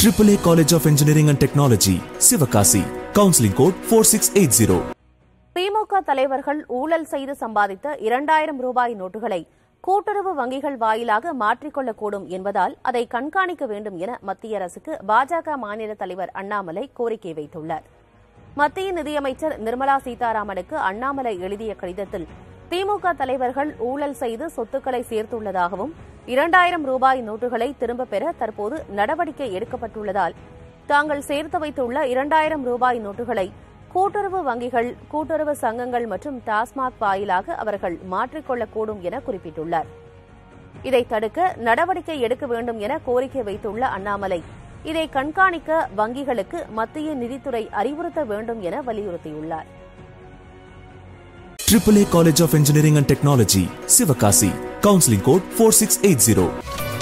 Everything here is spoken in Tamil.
AAA College of Engineering and Technology, Sivakasi. Counseling code 4680. திமுக தலைவர்கள் ஊழல் செய்து சம்பாதித்த இரண்டாயிரம் ரூபாய் நோட்டுகளை கூட்டுறவு வங்கிகள் வாயிலாக மாற்றிக்கொள்ளக்கூடும் என்பதால் அதை கண்காணிக்க வேண்டும் என மத்திய அரசுக்கு பாஜக மாநில தலைவர் அண்ணாமலை கோரிக்கை வைத்துள்ளார் மத்திய நிதியமைச்சர் நிர்மலா சீதாராமனுக்கு அண்ணாமலை எழுதிய கடிதத்தில் திமுக தலைவர்கள் ஊழல் செய்து சொத்துக்களை சேர்த்துள்ளதாகவும் இரண்டாயிரம் ரூபாய் நோட்டுகளை திரும்பப் பெற தற்போது நடவடிக்கை எடுக்கப்பட்டுள்ளதால் தாங்கள் சேர்த்து வைத்துள்ள இரண்டாயிரம் ரூபாய் நோட்டுகளை கூட்டுறவு வங்கிகள் கூட்டுறவு சங்கங்கள் மற்றும் டாஸ்மாக் வாயிலாக அவர்கள் மாற்றிக்கொள்ளக்கூடும் என குறிப்பிட்டுள்ளார் இதை தடுக்க நடவடிக்கை எடுக்க வேண்டும் என கோரிக்கை வைத்துள்ள அண்ணாமலை இதை கண்காணிக்க வங்கிகளுக்கு மத்திய நிதித்துறை அறிவுறுத்த வேண்டும் என வலியுறுத்தியுள்ளார் AAA College of Engineering and Technology, Sivakasi. Counseling code 4680.